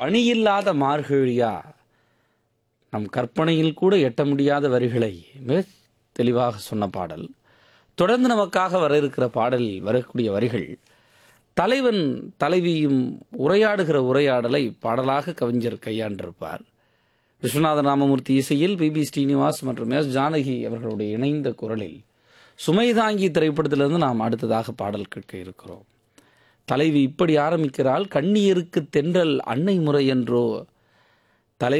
பணியில்லாத மார்கழியா நம் கற்பனையில் கூட எட்ட முடியாத வரிகளை மிக தெளிவாக சொன்ன பாடல் தொடர்ந்து நமக்காக வர இருக்கிற பாடலில் வரக்கூடிய வரிகள் தலைவன் தலைவியும் உரையாடுகிற உரையாடலை பாடலாக கவிஞர் கையாண்டிருப்பார் விஸ்வநாத ராமமூர்த்தி இசையில் பி பி ஸ்ரீனிவாஸ் மற்றும் எஸ் ஜானகி அவர்களுடைய இணைந்த குரலில் சுமைதாங்கி திரைப்படத்திலிருந்து நாம் அடுத்ததாக பாடல் கேட்க இருக்கிறோம் தலைவி இப்படி ஆரம்பிக்கிறாள் கண்ணீருக்கு தென்றல் அன்னை முறை என்றோ